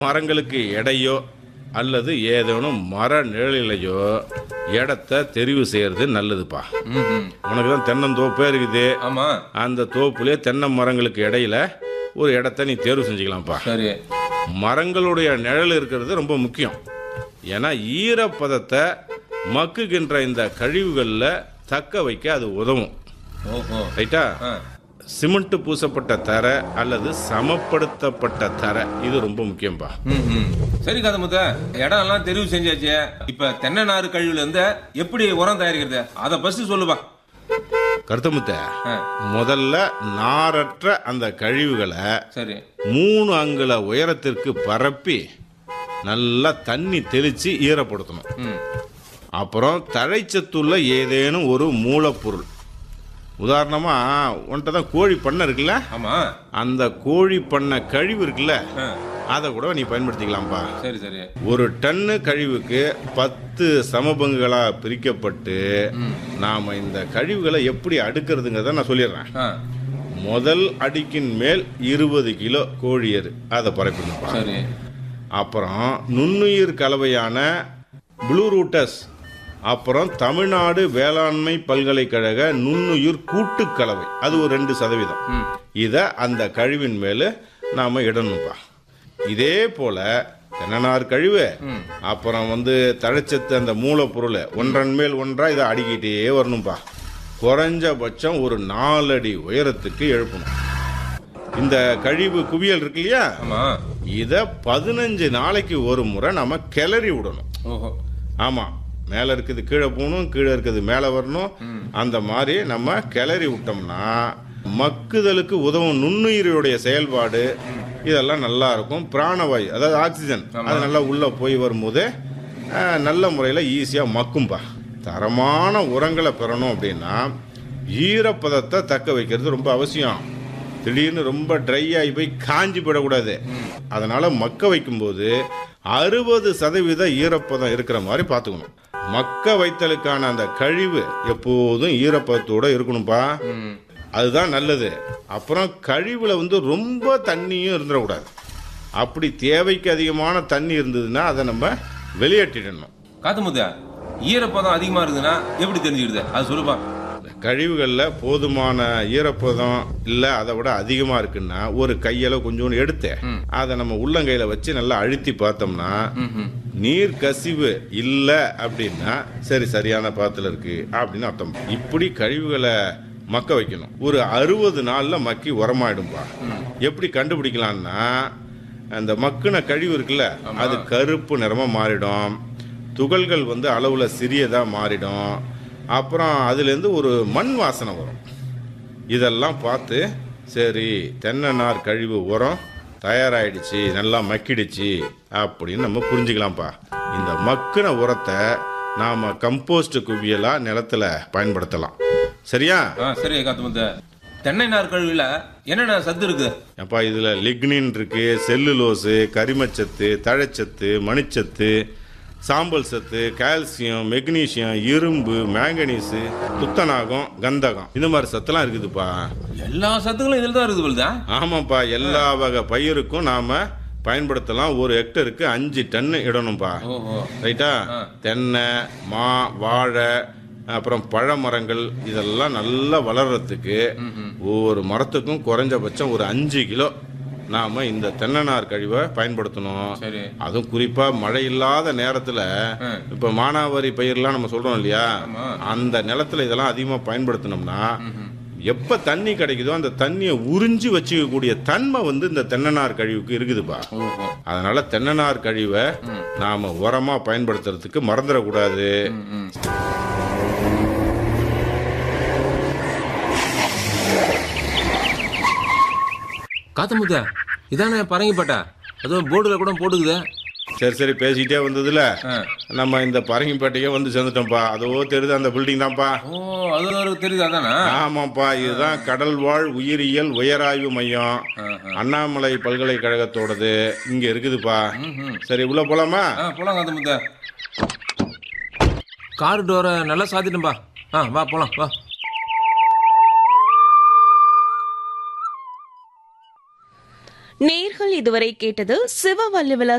மரங்களுக்கு எடையோ அல்லது ஏதேனும் மர நிழலிலையோ இடத்த தெரிவு செய்யறது நல்லதுப்பா ம்ஹும். உனக்கு தான் தென்னந்தோப்பே இருக்குது ஆமா அந்த தோப்புலேயே தென்னை மரங்களுக்கு இடையில ஒரு இடத்த நீ தேர்வு செஞ்சுக்கலாம்ப்பா சரி மரங்களுடைய நிழல் இருக்கிறது ரொம்ப முக்கியம் ஏன்னா ஈரப்பதத்தை மக்குகின்ற இந்த கழிவுகளில் தக்க வைக்க அது உதவும் ஓஹோ ரைட்டா ஆ. சிமெண்ட் பூசப்பட்ட தரை அல்லது சமப்படுத்தப்பட்ட தரை இது ரொம்ப முக்கியம்பா ம்ஹும். சரி கதமுத்த இடம் எல்லாம் தெரிவு செஞ்சாச்சு இப்ப தென்னை நாறு கழிவுல இருந்து எப்படி உரம் தயாரிக்கிறது அத ஃபர்ஸ்ட் சொல்லுப்பா கருத்தமுத்த ஆ, முதல்ல நாரற்ற அந்த கழிவுகளை சரி மூணு அங்குல உயரத்திற்கு பரப்பி நல்லா தண்ணி தெளித்து ஈரப்படுத்தணும் ம் அப்புறம் தழைச்சத்துள்ள ஏதேனும் ஒரு மூலப்பொருள் உதாரணமாக உன்கிட்ட தான் கோழி பண்ணை இருக்குல்ல ஆமா அந்த கோழி பண்ணை கழிவு இருக்குல்ல ஆ, அதை கூட நீ பயன்படுத்திக்கலாம்ப்பா சரி சரி ஒரு டன்னு கழிவுக்கு பத்து சமபங்குகளாக பிரிக்கப்பட்டு நாம் இந்த கழிவுகளை எப்படி அடுக்கிறதுங்கிறத நான் சொல்லிடுறேன் ஆ, முதல் அடிக்கின் மேல் இருபது கிலோ கோழியர் அதை பரப்பிடணும்ப்பா சரி அப்புறம் நுண்ணுயிர் கலவையான ப்ளூ ரூட்டஸ் அப்புறம் தமிழ்நாடு வேளாண்மை பல்கலைக்கழக நுண்ணுயிர் கூட்டுக் கலவை அது ஒரு ரெண்டு சதவீதம் ம் இதை அந்த கழிவின் மேலே நாம் இடணும்ப்பா இதே போல தென்னநார் கழிவு அப்புறம் வந்து தழைச்சத்து அந்த மூலப்பொருள் ஒன்றன் மேல் ஒன்றா இதை அடிக்கிட்டே வரணும்ப்பா குறைஞ்சபட்சம் ஒரு நாலடி உயரத்துக்கு எழுப்பணும் இந்த கழிவு குவியல் இருக்கு இல்லையா ஆமா இதை பதினஞ்சு நாளைக்கு ஒரு முறை நம்ம கிளறி விடணும் ஓஹோ ஆமாம் மேலே இருக்குது கீழே போகணும் கீழே இருக்குது மேலே வரணும் அந்த மாதிரி நம்ம கிளறி விட்டோம்னா மக்குதலுக்கு உதவும் நுண்ணுயிரியுடைய செயல்பாடு இதெல்லாம் நல்லா இருக்கும் பிராணவாயு அதாவது ஆக்சிஜன் அது நல்லா உள்ளே போய் வரும்போது அஹ், நல்ல முறையில் ஈஸியாக மக்கும்பா தரமான உரங்களை பெறணும் அப்படின்னா ஈரப்பதத்தை தக்க வைக்கிறது ரொம்ப அவசியம் திடீர்னு ரொம்ப ட்ரை ஆகி போய் காஞ்சி போயிடக்கூடாது அதனால மக்க வைக்கும்போது அறுபது சதவீத ஈரப்பதம் இருக்கிற மாதிரி பார்த்துக்கணும் மக்க வைத்தலுக்கான அந்த கழிவு எப்போதும் ஈரப்பதத்தோட இருக்கணும்ப்பா ம் அதுதான் நல்லது அப்புறம் கழிவுல வந்து ரொம்ப தண்ணியும் இருந்துடக்கூடாது அப்படி தேவைக்கு அதிகமான தண்ணி இருந்ததுன்னா அதை நம்ம வெளியேற்றிடணும் காத்துமுத்த ஈரப்பதம் அதிகமா இருக்குதுன்னா எப்படி தெரிஞ்சுக்கிடுது அது சொல்லுப்பா கழிவுகளில் போதுமான ஈரப்பதம் இல்லை அதை விட அதிகமாக இருக்குன்னா ஒரு கையளவு கொஞ்சோண்டு எடுத்து அதை நம்ம உள்ளங்கையில் வச்சு நல்லா அழுத்தி பார்த்தோம்னா ம்ஹும். நீர் கசிவு இல்லை அப்படின்னா சரி சரியான பாத்தில் இருக்கு அப்படின்னு அர்த்தம் இப்படி கழிவுகளை மக்க வைக்கணும் ஒரு அறுபது நாளில் மக்கி உரமாயிடும்பா எப்படி கண்டுபிடிக்கலாம்னா அந்த மக்குன கழிவு இருக்குல்ல அது கருப்பு நிறமாக மாறிடும் துகள்கள் வந்து அளவில் சிறியதாக மாறிடும் அப்புறம் அதுலேருந்து ஒரு மண் வாசனை வரும் இதெல்லாம் பார்த்து சரி தென்னை நார் கழிவு உரம் தயாராயிடுச்சு நல்லா மக்கிடுச்சு அப்படின்னு நம்ம புரிஞ்சுக்கலாம்ப்பா இந்த மக்கின உரத்தை நாம் கம்போஸ்ட் குவியலாக நிலத்துல பயன்படுத்தலாம் சரியா ஆ சரி காத்துமுத்த தென்னை நார் கழிவுல என்னென்ன சத்து இருக்கு அப்பா இதில் லிக்னின் இருக்கு செல்லுலோஸு கரிமச்சத்து தழைச்சத்து மணிச்சத்து சாம்பல் சத்து கால்சியம் மெக்னீசியம் இரும்பு மேங்கனீஸு துத்தநாகம் கந்தகம் இந்த மாதிரி சத்துலாம் இருக்குதுப்பா எல்லா சத்துக்களும் இதுல தான் இருக்குது போலுதா ஆமாப்பா எல்லா வகை பயிருக்கும் நாம பயன்படுத்தலாம் ஒரு ஹெக்டருக்கு அஞ்சு டன்னு இடணும்ப்பா ஓஹோ ரைட்டா தென்னை மா வாழை அப்புறம் பழ மரங்கள் இதெல்லாம் நல்லா வளர்றதுக்கு ஒவ்வொரு மரத்துக்கும் குறைஞ்சபட்சம் ஒரு அஞ்சு கிலோ நாம இந்த தென்னை நார் கழிவை பயன்படுத்தணும் சரி அதுவும் குறிப்பா மழை இல்லாத நேரத்துல இப்ப மானாவாரி பயிர்லாம் நம்ம சொல்றோம் இல்லையா அந்த நிலத்துல இதெல்லாம் அதிகமா பயன்படுத்தினோம்னா எப்ப தண்ணி கிடைக்குதோ அந்த தண்ணியை உறிஞ்சி வச்சுக்கக்கூடிய தன்மை வந்து இந்த தென்னநார் கழிவுக்கு இருக்குதுப்பா ஓஹோ அதனால தென்னநார் கழிவை நாம உரமா பயன்படுத்துறதுக்கு மறந்துடக்கூடாது ம், ம். காத்தமுத்த இதானே பரங்கிப்பட்டா அதுவும் போர்டுல கூட போட்டுக்குது சரி சரி பேசிக்கிட்டே வந்ததுல ஆ. நம்ம இந்த பரங்கிப்பேட்டையே வந்து சேர்ந்துட்டோம்ப்பா அதோ தெரியுது அந்த பில்டிங் தான்ப்பா ஓ அது ஒரு தெரியுது அதானா ஆமாப்பா இதுதான் கடல் வாழ் உயிரியல் உயராய்வு மையம் அண்ணாமலை பல்கலைக்கழகத்தோடது இங்க இருக்குதுப்பா சரி உள்ள போலாமா ஆ போலாம் காத்தமுத்த கார் டோரை நல்லா சாத்திட்டேன்பா ஆ வா போலாம் வா நேர்கள் இதுவரை கேட்டது சிவவல்லுவில